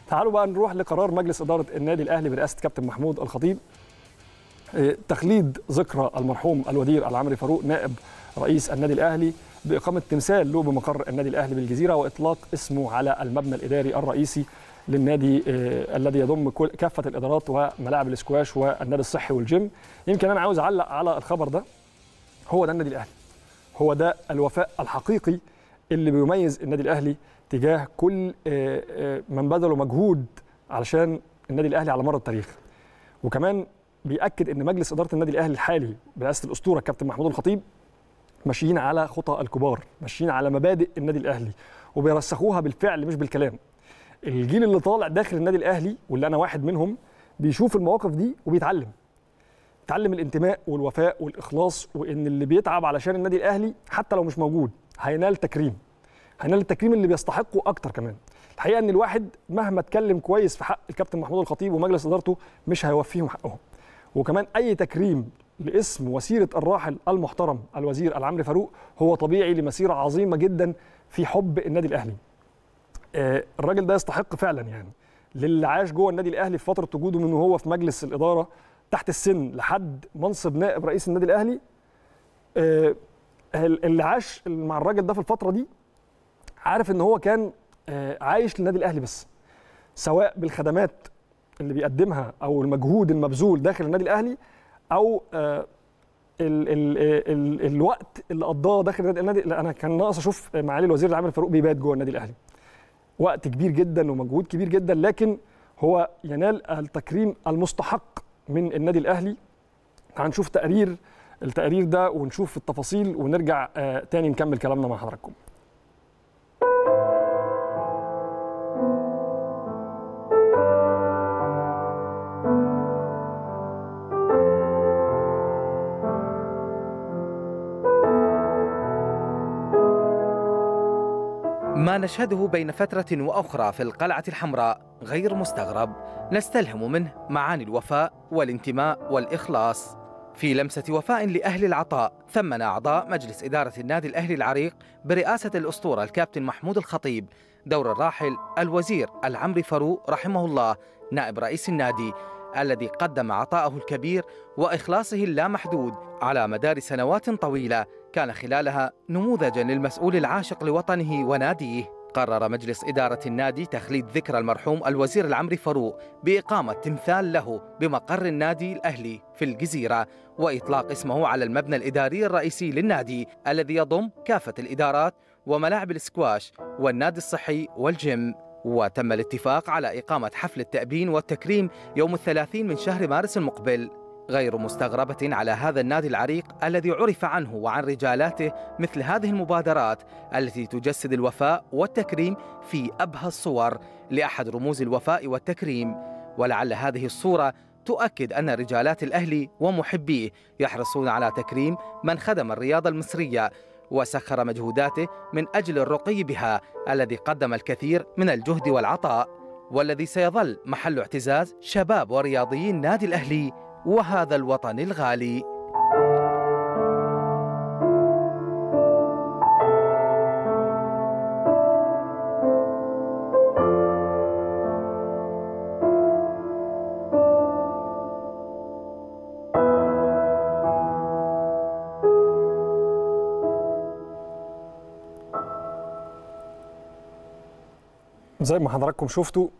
تعالوا بقى نروح لقرار مجلس اداره النادي الاهلي برئاسه كابتن محمود الخطيب تخليد ذكرى المرحوم الوزير العمري فاروق نائب رئيس النادي الاهلي باقامه تمثال له بمقر النادي الاهلي بالجزيره واطلاق اسمه على المبنى الاداري الرئيسي للنادي آه الذي يضم كل كافه الادارات وملاعب الاسكواش والنادي الصحي والجيم يمكن انا عاوز اعلق على الخبر ده هو ده النادي الاهلي هو ده الوفاء الحقيقي اللي بيميز النادي الاهلي تجاه كل آه آه من بذلوا مجهود علشان النادي الاهلي على مر التاريخ وكمان بيأكد ان مجلس اداره النادي الاهلي الحالي برئاسه الاسطوره كابتن محمود الخطيب ماشيين على خطى الكبار ماشيين على مبادئ النادي الاهلي وبيرسخوها بالفعل مش بالكلام الجيل اللي طالع داخل النادي الاهلي واللي انا واحد منهم بيشوف المواقف دي وبيتعلم يتعلم الانتماء والوفاء والاخلاص وان اللي بيتعب علشان النادي الاهلي حتى لو مش موجود هينال تكريم هينال التكريم اللي بيستحقه اكتر كمان الحقيقه ان الواحد مهما اتكلم كويس في حق الكابتن محمود الخطيب ومجلس ادارته مش هيوفيهم حقهم وكمان اي تكريم لاسم وسيره الراحل المحترم الوزير العمري فاروق هو طبيعي لمسيره عظيمه جدا في حب النادي الاهلي آه الراجل ده يستحق فعلا يعني للي عاش جوه النادي الاهلي في فتره وجوده من وهو في مجلس الاداره تحت السن لحد منصب نائب رئيس النادي الاهلي آه اللي عاش مع الراجل ده في الفتره دي عارف ان هو كان آه عايش للنادي الاهلي بس سواء بالخدمات اللي بيقدمها او المجهود المبذول داخل النادي الاهلي او آه ال ال ال الوقت اللي قضاه داخل النادي انا كان ناقص اشوف معالي الوزير العام فاروق بيبات جوه النادي الاهلي وقت كبير جدا ومجهود كبير جدا لكن هو ينال التكريم المستحق من النادي الاهلي هنشوف تقرير التقرير ده ونشوف التفاصيل ونرجع آه تاني نكمل كلامنا مع حضراتكم ما نشهده بين فترة وأخرى في القلعة الحمراء غير مستغرب نستلهم منه معاني الوفاء والانتماء والإخلاص في لمسة وفاء لأهل العطاء ثمن أعضاء مجلس إدارة النادي الأهلي العريق برئاسة الأسطورة الكابتن محمود الخطيب دور الراحل الوزير العمري فاروق رحمه الله نائب رئيس النادي الذي قدم عطاءه الكبير وإخلاصه اللامحدود على مدار سنوات طويلة كان خلالها نموذجا للمسؤول العاشق لوطنه وناديه قرر مجلس إدارة النادي تخليد ذكرى المرحوم الوزير العمري فاروق بإقامة تمثال له بمقر النادي الأهلي في الجزيرة وإطلاق اسمه على المبنى الإداري الرئيسي للنادي الذي يضم كافة الإدارات وملاعب الاسكواش والنادي الصحي والجيم وتم الاتفاق على إقامة حفل التأبين والتكريم يوم الثلاثين من شهر مارس المقبل غير مستغربة على هذا النادي العريق الذي عرف عنه وعن رجالاته مثل هذه المبادرات التي تجسد الوفاء والتكريم في أبهى الصور لأحد رموز الوفاء والتكريم ولعل هذه الصورة تؤكد أن رجالات الأهلي ومحبيه يحرصون على تكريم من خدم الرياضة المصرية وسخر مجهوداته من أجل الرقي بها الذي قدم الكثير من الجهد والعطاء والذي سيظل محل اعتزاز شباب ورياضيين نادي الأهلي وهذا الوطن الغالي زي ما حضراتكم شفتوا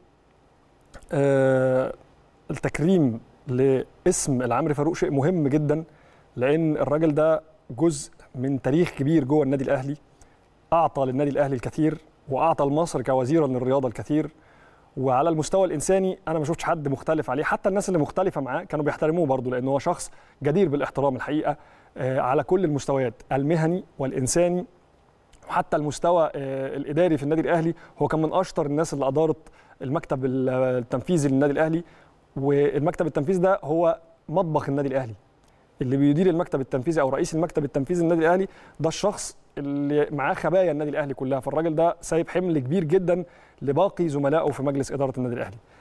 آه التكريم لاسم العمري فاروق شيء مهم جدا لان الراجل ده جزء من تاريخ كبير جوه النادي الاهلي اعطى للنادي الاهلي الكثير واعطى لمصر كوزيرا للرياضه الكثير وعلى المستوى الانساني انا ما شفتش حد مختلف عليه حتى الناس اللي مختلفه معاه كانوا بيحترموه برضه لان هو شخص جدير بالاحترام الحقيقه آه على كل المستويات المهني والانساني وحتى المستوى الاداري في النادي الاهلي هو كان من اشطر الناس اللي ادارت المكتب التنفيذي للنادي الاهلي والمكتب التنفيذي ده هو مطبخ النادي الاهلي اللي بيدير المكتب التنفيذي او رئيس المكتب التنفيذي للنادي الاهلي ده الشخص اللي معاه خبايا النادي الاهلي كلها فالراجل ده سايب حمل كبير جدا لباقي زملائه في مجلس اداره النادي الاهلي